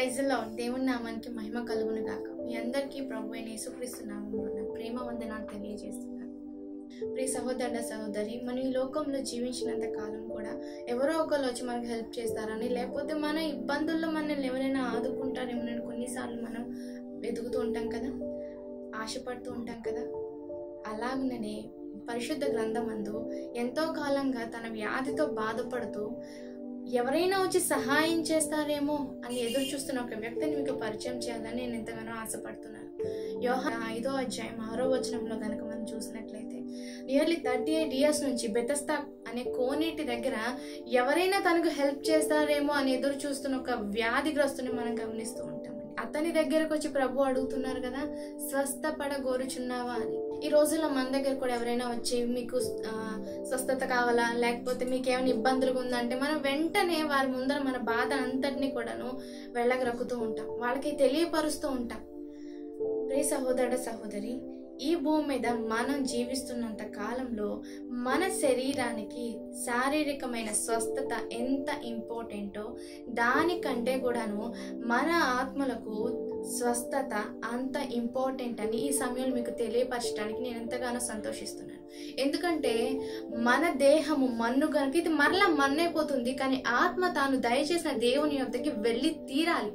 ప్రైజ్లో దేవుని నామానికి మహిమ కలుగును గాక మీ అందరికీ ప్రభు అయిన యేసుక్రీస్తు నామంలో నా ప్రేమ వందనాలు తెలియజేస్తున్నాను ప్రియ సహోదరుడ సహోదరి మనం ఈ లోకంలో జీవించినంత కాలం కూడా ఎవరో ఒకరు వచ్చి మనకు హెల్ప్ చేస్తారని లేకపోతే మన ఇబ్బందుల్లో మనల్ని ఎవరైనా ఆదుకుంటారేమోనని కొన్నిసార్లు మనం వెతుకుతూ ఉంటాం కదా ఆశపడుతూ ఉంటాం కదా అలాగనే పరిశుద్ధ గ్రంథమందు ఎంతో కాలంగా తన వ్యాధితో బాధపడుతూ ఎవరైనా వచ్చి సహాయం చేస్తారేమో అని ఎదురు చూస్తున్న ఒక వ్యక్తిని మీకు పరిచయం చేయాలని నేను ఎంతగానో ఆశపడుతున్నాను యోహ ఐదో అధ్యాయం ఆరో వచనంలో కనుక మనం చూసినట్లయితే నియర్లీ థర్టీ ఎయిట్ ఇయర్స్ నుంచి బెతస్తా అనే కోనేటి దగ్గర ఎవరైనా తనకు హెల్ప్ చేస్తారేమో అని ఎదురు చూస్తున్న ఒక వ్యాధిగ్రస్తుని మనం గమనిస్తూ ఉంటాం అతని దగ్గరకు వచ్చి ప్రభు అడుగుతున్నారు కదా స్వస్థపడగోరుచున్నావా అని ఈ రోజుల్లో మన దగ్గర కూడా ఎవరైనా వచ్చి మీకు ఆ, స్వస్థత కావాలా లేకపోతే మీకు ఏమైనా ఇబ్బందులు ఉందంటే మనం వెంటనే వారి ముందర మన బాధ అంతటిని కూడాను వెళ్ళగరక్కుతూ ఉంటాం వాళ్ళకి తెలియపరుస్తూ ఉంటాం ప్రే సహోదరుడ సహోదరి ఈ భూమి మీద మనం జీవిస్తున్నంత కాలంలో మన శరీరానికి శారీరకమైన స్వస్థత ఎంత ఇంపార్టెంటో దానికంటే కూడాను మన ఆత్మలకు స్వస్థత అంత ఇంపార్టెంట్ అని ఈ సమయంలో మీకు తెలియపరచడానికి నేను ఎంతగానో సంతోషిస్తున్నాను ఎందుకంటే మన దేహము మన్ను కనుక ఇది మరలా మన్నైపోతుంది కానీ ఆత్మ తాను దయచేసిన దేవుని యొద్దకి వెళ్ళి తీరాలి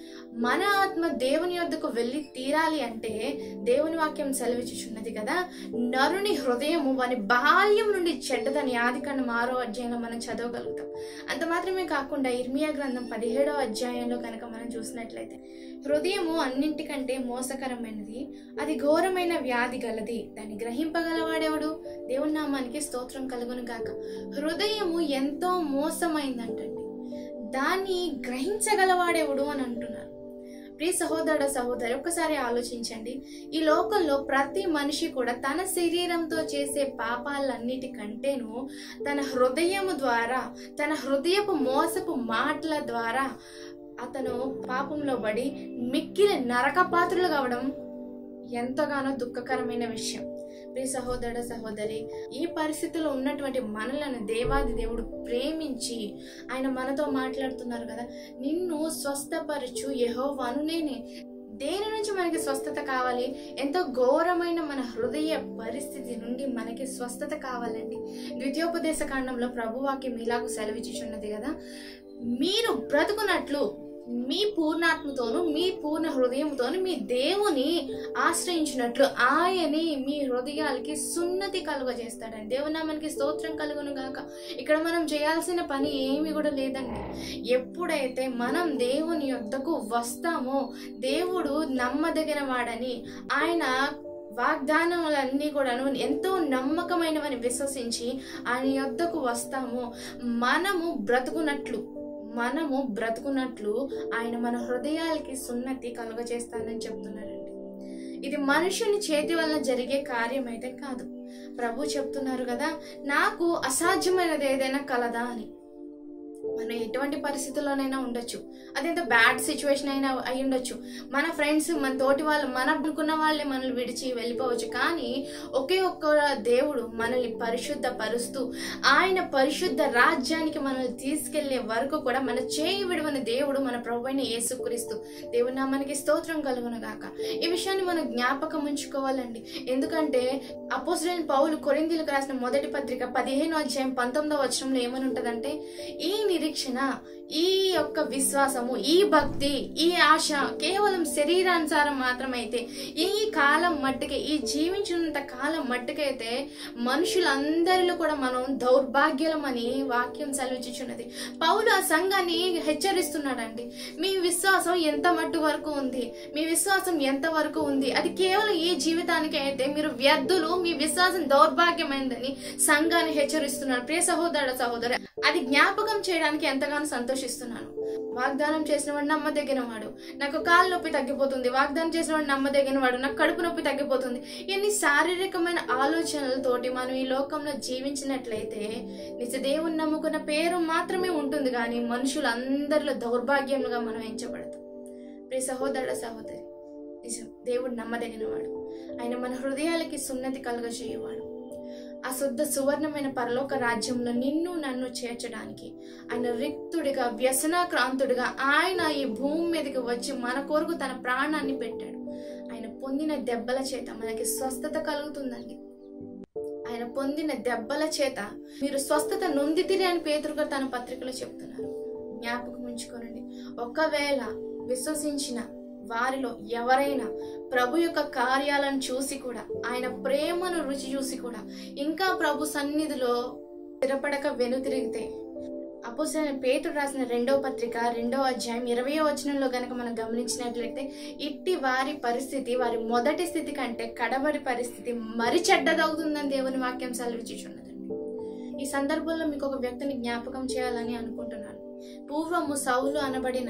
మన ఆత్మ దేవుని యొద్దకు వెళ్ళి తీరాలి అంటే దేవుని వాక్యం సెలవిచ్చుచున్నది కదా నరుని హృదయము వాని బాల్యం నుండి చెడ్డదని ఆది కన్నా ఆరో అధ్యాయంలో మనం చదవగలుగుతాం అంత మాత్రమే కాకుండా ఇర్మియా గ్రంథం పదిహేడో అధ్యాయంలో కనుక మనం చూసినట్లయితే హృదయము అన్నింటికంటే మోసకరమైనది అది ఘోరమైన వ్యాధి గలది దాన్ని గ్రహింపగలవాడెవడు దేవుని నామానికి స్తోత్రం కలుగును గాక హృదయము ఎంతో మోసమైందంటండి దాన్ని గ్రహించగలవాడెవడు అని అంటున్నారు ప్రియ సహోదరుడ సహోదరి ఒక్కసారి ఆలోచించండి ఈ లోకంలో ప్రతి మనిషి కూడా తన శరీరంతో చేసే పాపాలన్నిటికంటేను తన హృదయము ద్వారా తన హృదయపు మోసపు మాటల ద్వారా అతను పాపంలో పడి మిక్కిలి నరకపాత్రులు కావడం ఎంతగానో దుఃఖకరమైన విషయం ప్రియ సహోదరుడ సహోదరి ఈ పరిస్థితిలో ఉన్నటువంటి మనలను దేవాది దేవుడు ప్రేమించి ఆయన మనతో మాట్లాడుతున్నారు కదా నిన్ను స్వస్థపరచు యెహోవాను నేనే దేని నుంచి మనకి స్వస్థత కావాలి ఎంతో ఘోరమైన మన హృదయ పరిస్థితి నుండి మనకి స్వస్థత కావాలండి ద్వితీయోపదేశ కాండంలో ప్రభువాక్యం ఇలాగ సెలవిచ్చుచున్నది కదా మీరు బ్రతుకున్నట్లు మీ పూర్ణాత్మతోను మీ పూర్ణ హృదయంతోను మీ దేవుని ఆశ్రయించినట్లు ఆయనే మీ హృదయాలకి సున్నతి కలుగజేస్తాడండి దేవునామానికి స్తోత్రం కలుగును గాక ఇక్కడ మనం చేయాల్సిన పని ఏమి కూడా లేదండి ఎప్పుడైతే మనం దేవుని యొద్దకు వస్తామో దేవుడు నమ్మదగిన వాడని ఆయన వాగ్దానములన్నీ కూడాను ఎంతో నమ్మకమైనవని విశ్వసించి ఆయన యొద్దకు వస్తామో మనము బ్రతుకున్నట్లు మనము బ్రతుకున్నట్లు ఆయన మన హృదయాలకి సున్నతి కలుగజేస్తానని చెప్తున్నారండి ఇది మనుషుని చేతి వల్ల జరిగే కార్యం అయితే కాదు ప్రభు చెప్తున్నారు కదా నాకు అసాధ్యమైనది ఏదైనా కలదా అని మనం ఎటువంటి పరిస్థితుల్లోనైనా ఉండొచ్చు అదెంత బ్యాడ్ సిచ్యువేషన్ అయినా అయి ఉండొచ్చు మన ఫ్రెండ్స్ మన తోటి వాళ్ళు మన అనుకున్న వాళ్ళే మనల్ని విడిచి వెళ్ళిపోవచ్చు కానీ ఒకే ఒక్క దేవుడు మనల్ని పరిశుద్ధ పరుస్తూ ఆయన పరిశుద్ధ రాజ్యానికి మనల్ని తీసుకెళ్లే వరకు కూడా మన చేయి విడవని దేవుడు మన ప్రభు అయిన యేసుక్రీస్తు దేవుని నామానికి స్తోత్రం కలుగును గాక ఈ విషయాన్ని మనం జ్ఞాపకం ఉంచుకోవాలండి ఎందుకంటే అపోజిట్ పౌలు కొరిందీలకు రాసిన మొదటి పత్రిక పదిహేను అధ్యాయం పంతొమ్మిదో వచనంలో ఏమని ఉంటదంటే ఈ నిరీక్షణ ఈ యొక్క విశ్వాసము ఈ భక్తి ఈ ఆశ కేవలం శరీరానుసారం మాత్రమైతే ఈ కాలం మట్టుకే ఈ జీవించినంత కాలం మట్టుకైతే మనుషులందరిలో కూడా మనం దౌర్భాగ్యులమని వాక్యం సెలవిచ్చుచున్నది పౌలు ఆ సంఘాన్ని హెచ్చరిస్తున్నాడండి మీ విశ్వాసం ఎంత మట్టు వరకు ఉంది మీ విశ్వాసం ఎంత వరకు ఉంది అది కేవలం ఈ జీవితానికి అయితే మీరు వ్యర్థులు మీ విశ్వాసం దౌర్భాగ్యమైందని సంఘాన్ని హెచ్చరిస్తున్నారు ప్రియ సహోదర సహోదరు అది జ్ఞాపకం చేయడానికి ఎంతగానో సంతోషిస్తున్నాను వాగ్దానం చేసిన వాడు నమ్మదగిన వాడు నాకు కాలు నొప్పి తగ్గిపోతుంది వాగ్దానం చేసిన వాడు నమ్మదగిన వాడు నాకు కడుపు నొప్పి తగ్గిపోతుంది ఇన్ని శారీరకమైన ఆలోచనలతోటి మనం ఈ లోకంలో జీవించినట్లయితే నిజ దేవుని నమ్ముకున్న పేరు మాత్రమే ఉంటుంది కానీ మనుషులందరిలో దౌర్భాగ్యంగా మనం ఎంచబడతాం ప్రియ సహోదరుడ సహోదరి నిజం దేవుడు నమ్మదగినవాడు ఆయన మన హృదయాలకి సున్నతి కలుగజేయవాడు ఆ శుద్ధ సువర్ణమైన పరలోక రాజ్యంలో నిన్ను నన్ను చేర్చడానికి ఆయన రిక్తుడిగా వ్యసనాక్రాంతుడిగా ఆయన ఈ భూమి మీదకి వచ్చి మన కొరకు తన ప్రాణాన్ని పెట్టాడు ఆయన పొందిన దెబ్బల చేత మనకి స్వస్థత కలుగుతుందండి ఆయన పొందిన దెబ్బల చేత మీరు స్వస్థత నొందితిరి అని పేతురుగా తన పత్రికలో చెప్తున్నారు జ్ఞాపకం ఉంచుకోనండి ఒకవేళ విశ్వసించిన వారిలో ఎవరైనా ప్రభు యొక్క కార్యాలను చూసి కూడా ఆయన ప్రేమను రుచి చూసి కూడా ఇంకా ప్రభు సన్నిధిలో స్థిరపడక వెనుతిరిగితే అపోసైన పేతుడు రాసిన రెండవ పత్రిక రెండవ అధ్యాయం ఇరవయో వచనంలో గనక మనం గమనించినట్లయితే ఇట్టి వారి పరిస్థితి వారి మొదటి స్థితి కంటే కడబడి పరిస్థితి మరి చెడ్డదవుతుందని దేవుని వాక్యం సెలవిచ్చుచున్నదండి ఈ సందర్భంలో మీకు ఒక వ్యక్తిని జ్ఞాపకం చేయాలని అనుకుంటున్నాను పూర్వము సౌలు అనబడిన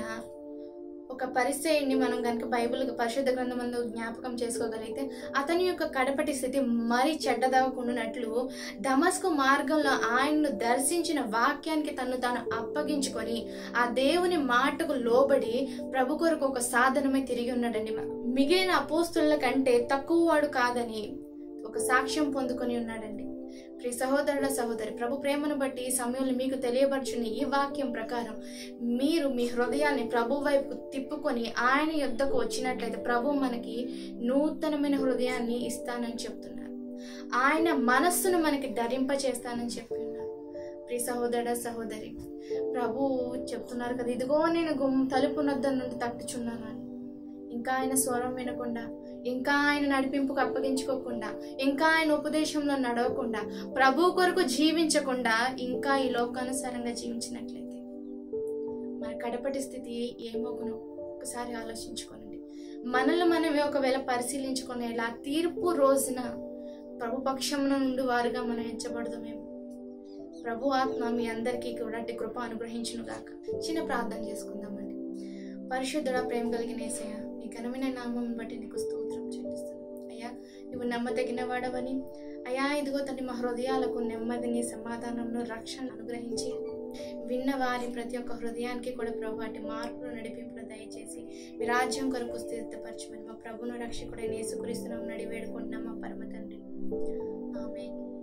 ఒక పరిచయుని మనం కనుక బైబిల్ పరిశుద్ధ గ్రంథమందు జ్ఞాపకం చేసుకోగలిగితే అతని యొక్క కడపటి స్థితి మరి చెడ్డదవకుండానట్లు దమస్కు మార్గంలో ఆయన్ను దర్శించిన వాక్యానికి తను తాను అప్పగించుకొని ఆ దేవుని మాటకు లోబడి ప్రభు కొరకు ఒక సాధనమై తిరిగి ఉన్నాడండి మిగిలిన అపోస్తుల కంటే తక్కువ వాడు కాదని ఒక సాక్ష్యం పొందుకొని ఉన్నాడండి ప్రియ సహోదరుల సహోదరి ప్రభు ప్రేమను బట్టి ఈ సమయంలో మీకు తెలియబడుచున్న ఈ వాక్యం ప్రకారం మీరు మీ హృదయాన్ని ప్రభు వైపు తిప్పుకొని ఆయన యుద్ధకు వచ్చినట్లయితే ప్రభు మనకి నూతనమైన హృదయాన్ని ఇస్తానని చెప్తున్నారు ఆయన మనస్సును మనకి ధరింప చేస్తానని చెప్పి ఉన్నారు ప్రియ సహోదరుడ సహోదరి ప్రభు చెప్తున్నారు కదా ఇదిగో నేను గుమ్ తలుపు నొద్ద నుండి తట్టుచున్నాను అని ఇంకా ఆయన స్వరం వినకుండా ఇంకా ఆయన నడిపింపుకు అప్పగించుకోకుండా ఇంకా ఆయన ఉపదేశంలో నడవకుండా ప్రభు కొరకు జీవించకుండా ఇంకా ఈ లోకానుసారంగా జీవించినట్లయితే మన కడపటి స్థితి ఏమోగునో ఒకసారి ఆలోచించుకోనండి మనల్ని మనమే ఒకవేళ పరిశీలించుకునేలా తీర్పు రోజున ప్రభు పక్షమున నుండి వారుగా మనం ఎంచబడదామేమో ప్రభు ఆత్మ మీ అందరికీ కూడా అట్టి కృప అనుగ్రహించును గాక చిన్న ప్రార్థన చేసుకుందామండి పరిశుద్ధుడ ప్రేమ కలిగిన ఏసయ్య నీ ఘనమైన నామం బట్టి నీకు స్తోత్రం చెల్లిస్తున్నాను అయ్యా నువ్వు నమ్మదగిన వాడవని అయ్యా ఇదిగో తండ్రి మా హృదయాలకు నెమ్మదిని సమాధానంను రక్షణ అనుగ్రహించి విన్న వారి ప్రతి ఒక్క హృదయానికి కూడా ప్రభు వాటి మార్పులు నడిపింపును దయచేసి మీ రాజ్యం కొరకు స్థిరపరచమని మా ప్రభును రక్షకుడైన యేసుక్రీస్తునాం నడి వేడుకుంటున్నాం మా పరమ తండ్రి ఆమె